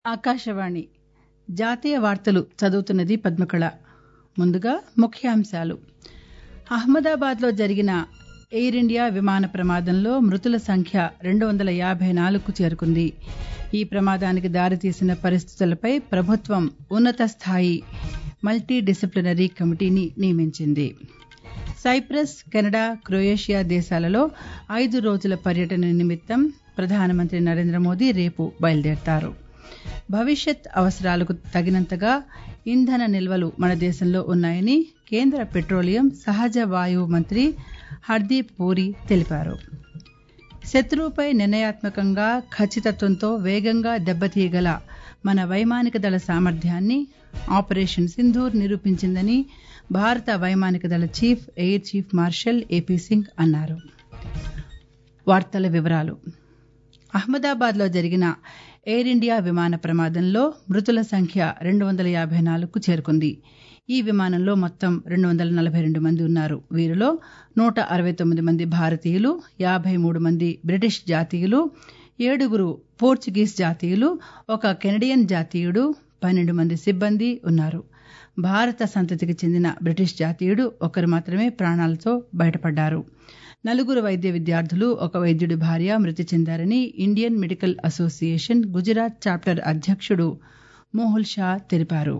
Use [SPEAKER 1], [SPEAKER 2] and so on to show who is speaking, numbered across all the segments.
[SPEAKER 1] ఆకాశవాణి జాతీయ వార్తలు చదువుతున్నది పద్మకళ ముందుగా ముఖ్యాంశాలు అహ్మదాబాద్లో జరిగిన ఎయిర్ ఇండియా విమాన ప్రమాదంలో మృతుల సంఖ్య రెండు వందల యాభై నాలుగుకు చేరుకుంది ఈ ప్రమాదానికి దారితీసిన పరిస్థితులపై ప్రభుత్వం ఉన్నత స్థాయి మల్టీ డిసిప్లినరీ కమిటీని నియమించింది సైప్రస్ కెనడా క్రొయేషియా దేశాలలో ఐదు రోజుల పర్యటన నిమిత్తం ప్రధానమంత్రి నరేంద్ర మోదీ రేపు బయలుదేరతారు భవిష్యత్ అవసరాలకు తగినంతగా ఇంధన నిల్వలు మన దేశంలో ఉన్నాయని కేంద్ర పెట్రోలియం సహజ వాయువు మంత్రి హర్దీప్ పూరి తెలిపారు శత్రువుపై నిర్ణయాత్మకంగా ఖచ్చితత్వంతో వేగంగా దెబ్బతీయగల మన వైమానిక దళ సామర్థ్యాన్ని ఆపరేషన్ సింధూర్ నిరూపించిందని భారత వైమానిక దళ chief air chief marshal A P Singh అన్నారు వార్తల వివరాలు అహ్మదాబాద్లో జరిగిన ఎయిర్ ఇండియా విమాన ప్రమాదంలో మృతుల సంఖ్య రెండు వందల యాభై నాలుగుకు చేరుకుంది ఈ విమానంలో మొత్తం రెండు వందల నలభై రెండు మంది ఉన్నారు వీరిలో నూట అరవై తొమ్మిది మంది భారతీయులు యాభై మూడు మంది బ్రిటిష్ జాతీయులు ఏడుగురు పోర్చుగీస్ జాతీయులు ఒక కెనడియన్ జాతీయుడు పన్నెండు మంది సిబ్బంది ఉన్నారు భారత సంతతికి చెందిన బ్రిటిష్ జాతీయుడు ఒకరు మాత్రమే ప్రాణాలతో బయటపడ్డారు నలుగురు వైద్య విద్యార్థులు ఒక వైద్యుడి భార్య మృతి చెందారని Indian medical association Gujarat chapter అధ్యక్షుడు మోహుల్ షా తెలిపారు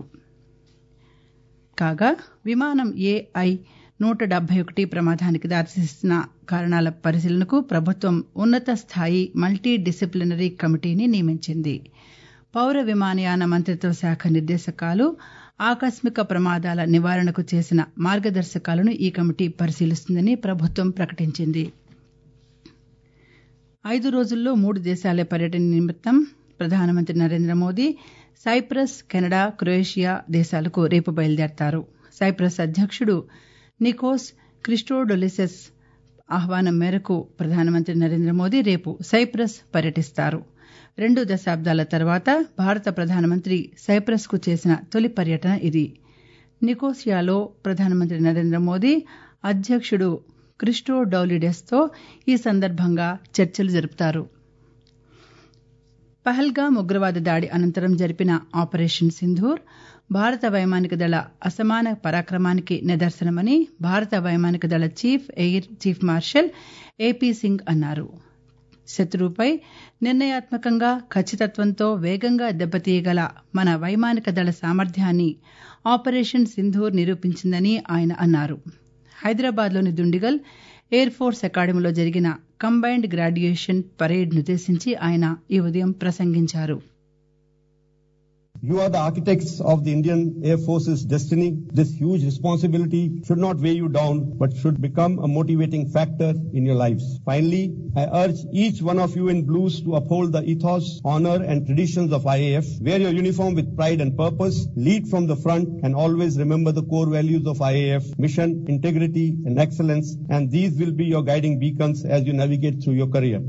[SPEAKER 1] కాగా విమానం ఏఐ నూట డెబ్బై ఒకటి ప్రమాదానికి దారితీసిన కారణాల పరిశీలనకు ప్రభుత్వం ఉన్నత స్థాయి మల్టీ డిసిప్లినరీ కమిటీని నియమించింది పౌర విమానయాన మంత్రిత్వ శాఖ నిర్దేశకాలు ఆకస్మిక ప్రమాదాల నివారణకు చేసిన మార్గదర్శకాలను ఈ కమిటీ పరిశీలిస్తుందని ప్రభుత్వం ప్రకటించింది ఐదు రోజుల్లో మూడు దేశాల పర్యటన నిమిత్తం ప్రధానమంత్రి Narendra Modi Cyprus Canada Croatia దేశాలకు రేపు బయలుదేరతారు సైప్రస్ అధ్యక్షుడు నికోస్ క్రిస్టోడొలిసెస్ ఆహ్వానం మేరకు ప్రధానమంత్రి నరేంద్ర మోదీ రేపు సైప్రస్ పర్యటిస్తారు రెండు దశాబ్దాల తర్వాత భారత ప్రధానమంత్రి సైప్రస్ కు చేసిన తొలి పర్యటన ఇది నికోసియాలో ప్రధానమంత్రి నరేంద్ర మోదీ అధ్యక్షుడు క్రిస్టో డౌలిడెస్తో ఈ సందర్భంగా చర్చలు జరుపుతారు పహల్గామ్ ఉగ్రవాద దాడి అనంతరం జరిపిన ఆపరేషన్ సింధూర్ భారత వైమానిక దళ అసమాన పరాక్రమానికి నిదర్శనమని భారత వైమానిక దళ chief air chief marshal A P Singh అన్నారు శత్రువుపై నిర్ణయాత్మకంగా ఖచ్చితత్వంతో వేగంగా దెబ్బతీయగల మన వైమానిక దళ సామర్థ్యాన్ని ఆపరేషన్ సింధూర్ నిరూపించిందని ఆయన అన్నారు హైదరాబాద్లోని దుండిగల్ ఎయిర్ ఫోర్స్ అకాడమీలో జరిగిన కంబైన్డ్ గ్రాడ్యుయేషన్ పరేడ్నుద్దేశించి ఆయన ఈ ఉదయం ప్రసంగించారు
[SPEAKER 2] You are the architects of the Indian Air Force's destiny. This huge responsibility should not weigh you down, but should become a motivating factor in your lives. Finally, I urge each one of you in blues to uphold the ethos, honor, and traditions of IAF. Wear your uniform with pride and purpose. Lead from the front and always remember the core values of IAF mission, integrity, and excellence. And these will be your guiding beacons as you navigate through your career.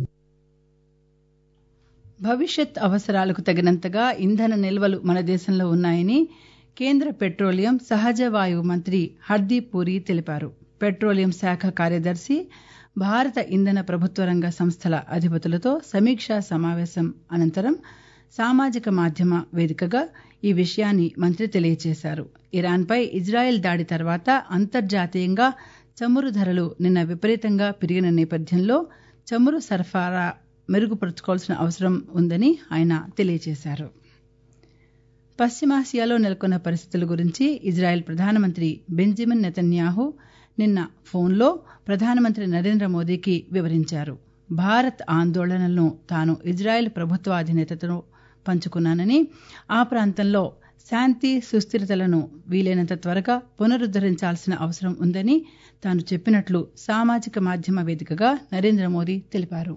[SPEAKER 1] భవిష్యత్ అవసరాలకు తగినంతగా ఇంధన నిల్వలు మన దేశంలో ఉన్నాయని కేంద్ర petroleum సహజ వాయువు మంత్రి హర్దీప్ పూరి తెలిపారు పెట్రోలియం శాఖ కార్యదర్శి భారత ఇంధన ప్రభుత్వ రంగ సంస్థల అధిపతులతో సమీక్షా సమావేశం అనంతరం సామాజిక మాధ్యమ వేదికగా ఈ విషయాన్ని మంత్రి తెలియజేశారు ఇరాన్పై ఇజ్రాయెల్ దాడి తర్వాత అంతర్జాతీయంగా చమురు ధరలు నిన్న విపరీతంగా పెరిగిన నేపథ్యంలో చమురు సరఫరా మెరుగుపరుచుకోవాల్సిన అవసరం ఉందని ఆయన తెలియజేశారు పశ్చిమాసియాలో నెలకొన్న పరిస్థితుల గురించి ఇజ్రాయెల్ ప్రధానమంత్రి బెంజమిన్ నెతన్యాహు నిన్న ఫోన్లో ప్రధానమంత్రి నరేంద్ర మోదీకి వివరించారు భారత్ ఆందోళనలను తాను ఇజ్రాయెల్ ప్రభుత్వాధినేతతో పంచుకున్నానని ఆ ప్రాంతంలో శాంతి సుస్థిరతలను వీలైనంత త్వరగా పునరుద్దరించాల్సిన అవసరం ఉందని తాను చెప్పినట్లు సామాజిక మాధ్యమ వేదికగా నరేంద్ర మోదీ తెలిపారు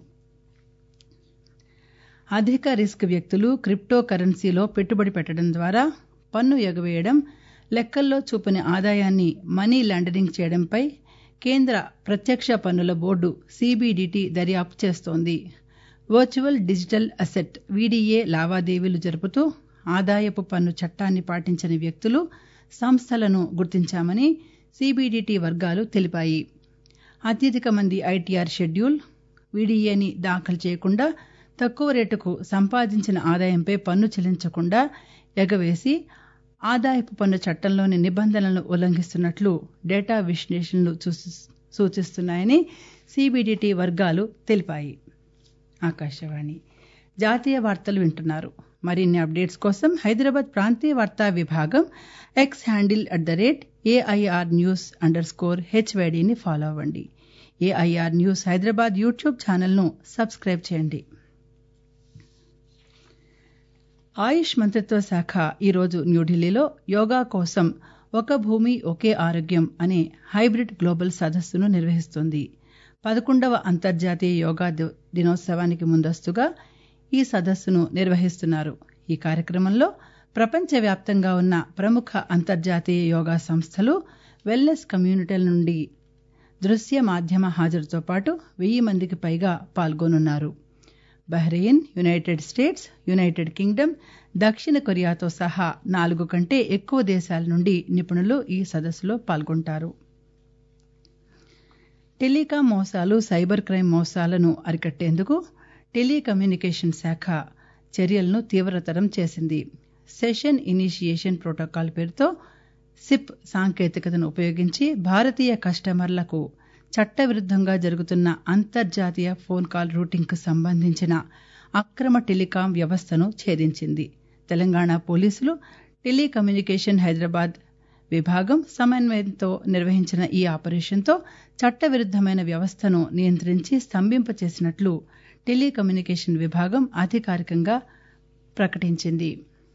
[SPEAKER 1] అధిక రిస్క్ వ్యక్తులు క్రిప్టో కరెన్సీలో పెట్టుబడి పెట్టడం ద్వారా పన్ను ఎగవేయడం లెక్కల్లో చూపని ఆదాయాన్ని మనీ లాండరింగ్ చేయడంపై కేంద్ర ప్రత్యక్ష పన్నుల బోర్డు సీబీడీటీ దర్యాప్తు చేస్తోంది వర్చువల్ డిజిటల్ అసెట్ వీడీఏ లావాదేవీలు జరుపుతూ ఆదాయపు పన్ను చట్టాన్ని పాటించని వ్యక్తులు సంస్థలను గుర్తించామని సీబీడీటీ వర్గాలు తెలిపాయి అత్యధిక మంది ఐటీఆర్ షెడ్యూల్ వీడీఏని దాఖలు చేయకుండా తక్కువ రేటుకు సంపాదించిన ఆదాయంపై పన్ను చెల్లించకుండా ఎగవేసి ఆదాయపు పన్ను చట్టంలోని నిబంధనలను ఉల్లంఘిస్తున్నట్లు డేటా విశ్లేషణలు సూచిస్తున్నాయని సిబిడిటి వర్గాలు తెలిపాయి ఆకాశవాణి జాతీయ వార్తలు వింటున్నారు మరిన్ని అప్డేట్స్ కోసం హైదరాబాద్ ప్రాంతీయ వార్తా విభాగం X handle at the rate AIR news underscore హెచ్వైడిని ఫాలో అవ్వండి ఏఐఆర్ న్యూస్ హైదరాబాద్ యూట్యూబ్ ఛానల్ను సబ్స్క్రైబ్ చేయండి ఆయుష్ మంత్రిత్వ శాఖ ఈరోజు న్యూఢిల్లీలో యోగా కోసం ఒక భూమి ఒకే ఆరోగ్యం అనే హైబ్రిడ్ గ్లోబల్ సదస్సును నిర్వహిస్తోంది పదకొండవ అంతర్జాతీయ యోగా దినోత్సవానికి ముందస్తుగా ఈ సదస్సును నిర్వహిస్తున్నారు ఈ కార్యక్రమంలో ప్రపంచవ్యాప్తంగా ఉన్న ప్రముఖ అంతర్జాతీయ యోగా సంస్థలు వెల్నెస్ కమ్యూనిటీల నుండి దృశ్య మాధ్యమ హాజరుతో పాటు వెయ్యి మందికి పైగా పాల్గొనున్నారు Bahrain United States United Kingdom దక్షిణ కొరియాతో సహా నాలుగు కంటే ఎక్కువ దేశాల నుండి నిపుణులు ఈ సదస్సులో పాల్గొంటారు టెలికాం మోసాలు సైబర్ క్రైమ్ మోసాలను అరికట్టేందుకు టెలికమ్యూనికేషన్ శాఖ చర్యలను తీవ్రతరం చేసింది సెషన్ ఇనిషియేషన్ ప్రోటోకాల్ పేరుతో సిప్ సాంకేతికతను ఉపయోగించి భారతీయ కస్టమర్లకు చట్టవిరుద్ధంగా జరుగుతున్న అంతర్జాతీయ ఫోన్ కాల్ రూటింగ్కు సంబంధించిన అక్రమ టెలికాం వ్యవస్థను ఛేదించింది తెలంగాణ పోలీసులు టెలికమ్యూనికేషన్ హైదరాబాద్ విభాగం సమన్వయంతో నిర్వహించిన ఈ ఆపరేషన్తో చట్టవిరుద్ధమైన వ్యవస్థను నియంత్రించి స్తంభింపచేసినట్లు టెలికమ్యూనికేషన్ విభాగం అధికారికంగా ప్రకటించింది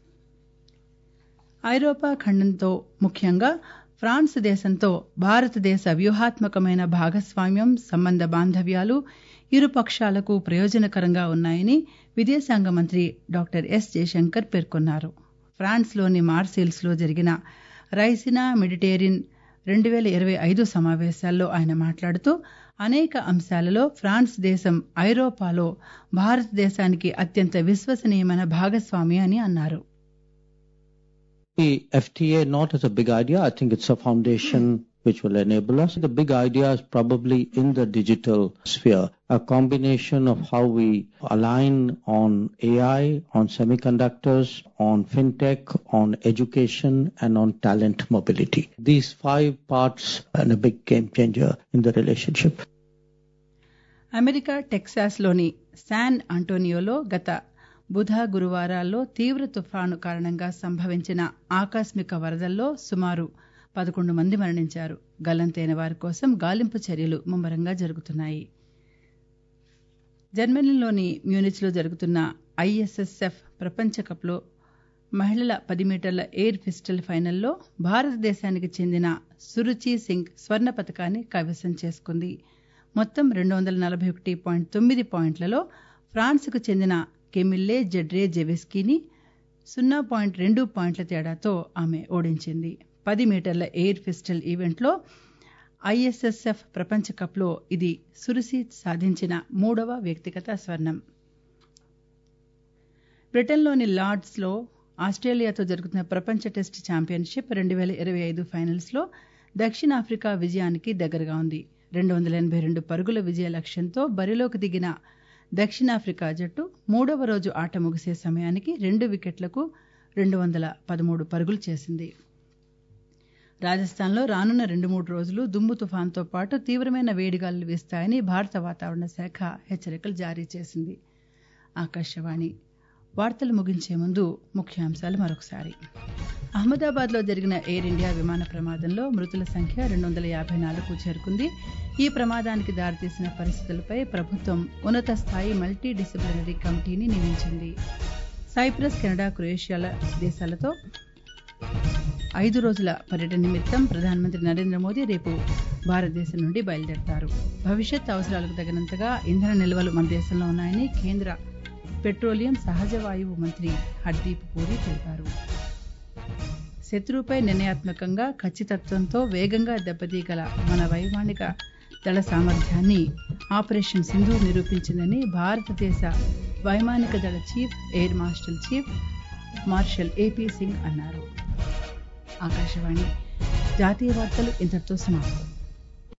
[SPEAKER 1] ఐరోపా ఖండంతో ముఖ్యంగా ఫ్రాన్స్ దేశంతో భారతదేశ వ్యూహాత్మకమైన భాగస్వామ్యం సంబంధ బాంధవ్యాలు ఇరు పక్షాలకు ప్రయోజనకరంగా ఉన్నాయని విదేశాంగ మంత్రి డాక్టర్ ఎస్ జయశంకర్ పేర్కొన్నారు ఫ్రాన్స్లోని మార్సిల్స్లో జరిగిన రైసినా మెడిటేరియన్ రెండు వేల ఇరవై ఐదు సమావేశాల్లో ఆయన మాట్లాడుతూ అనేక అంశాలలో ఫ్రాన్స్ దేశం ఐరోపాలో భారతదేశానికి అత్యంత విశ్వసనీయమైన భాగస్వామి అని అన్నారు
[SPEAKER 3] The FTA not as a big idea. I think it's a foundation which will enable us. The big idea is probably in the digital sphere, a combination of how we align on AI, on semiconductors, on fintech, on education, and on talent mobility. These five parts are a big game changer in the relationship.
[SPEAKER 1] America టెక్సాస్లోని San అంటోనియోలో గత బుధ గురువారాల్లో తీవ్ర తుఫాను కారణంగా సంభవించిన ఆకస్మిక వరదల్లో సుమారు పదకొండు మంది మరణించారు గల్లంతైన వారి కోసం గాలింపు చర్యలు ముమ్మరంగా జరుగుతున్నాయి జర్మనీలోని మ్యూనిచ్లో జరుగుతున్న ఐఎస్ఎస్ఎఫ్ ప్రపంచ కప్లో మహిళల పది మీటర్ల ఎయిర్ పిస్టల్ ఫైనల్లో భారతదేశానికి చెందిన సురుచి సింగ్ స్వర్ణ పథకాన్ని కైవసం చేసుకుంది మొత్తం రెండు వందల నలభై ఒకటి పాయింట్ తొమ్మిది పాయింట్లలో ఫ్రాన్స్కు చెందిన కెమిల్లే జడ్రే జెవెస్కీని సున్నా పాయింట్ రెండు పాయింట్ల తేడాతో ఆమె ఓడించింది పది మీటర్ల ఎయిర్ పిస్టల్ ఈవెంట్లో ఐఎస్ఎస్ఎఫ్ ప్రపంచ కప్లో ఇది సురుసి సాధించిన మూడవ వ్యక్తిగత స్వర్ణం బ్రిటన్లోని లార్డ్స్లో ఆస్ట్రేలియాతో జరుగుతున్న ప్రపంచ టెస్ట్ ఛాంపియన్షిప్ రెండు వేల ఇరవై ఐదు ఫైనల్స్లో దక్షిణాఫ్రికా విజయానికి దగ్గరగా ఉంది రెండు వందల ఎనభై రెండు పరుగుల విజయ లక్ష్యంతో బరిలోకి దిగిన దక్షిణాఫ్రికా జట్టు మూడవ రోజు ఆట ముగిసే సమయానికి రెండు వికెట్లకు రెండు వందల పదమూడు పరుగులు చేసింది రాజస్థాన్లో రానున్న రెండు మూడు రోజులు దుమ్ము తుఫాన్తో పాటు తీవ్రమైన వేడిగాలులు వీస్తాయని భారత వాతావరణ శాఖ హెచ్చరికలు జారీ చేసింది ఆకాశవాణి వార్తలు ముగించే ముందు ముఖ్యాంశాలు మరొకసారి అహ్మదాబాద్లో జరిగిన ఎయిర్ ఇండియా విమాన ప్రమాదంలో మృతుల సంఖ్య రెండు వందల యాభై నాలుగు చేరుకుంది ఈ ప్రమాదానికి దారితీసిన పరిస్థితులపై ప్రభుత్వం ఉన్నత స్థాయి మల్టీ డిసిప్లినరీ కమిటీని నియమించింది సైప్రస్ కెనడా క్రొయేషియాల దేశాలతో ఐదు రోజుల పర్యటన నిమిత్తం ప్రధానమంత్రి నరేంద్ర మోదీ రేపు భారతదేశం నుండి బయలుదేరతారు భవిష్యత్ అవసరాలకు తగినంతగా ఇంధన నిల్వలు మన దేశంలో ఉన్నాయని కేంద్ర పెట్రోలియం సహజ వాయువు మంత్రి హర్దీప్ పూరి తెలిపారు శత్రువుపై నిర్ణయాత్మకంగా ఖచ్చితత్వంతో వేగంగా దెబ్బతీయగల మన వైమానిక దళ సామర్థ్యాన్ని ఆపరేషన్ సింధు నిరూపించిందని భారతదేశ వైమానిక దళ chief air marshal chief marshal A P Singh అన్నారు ఆకాశవాణి జాతీయ వార్తలు ఇంతటితో సమాప్తం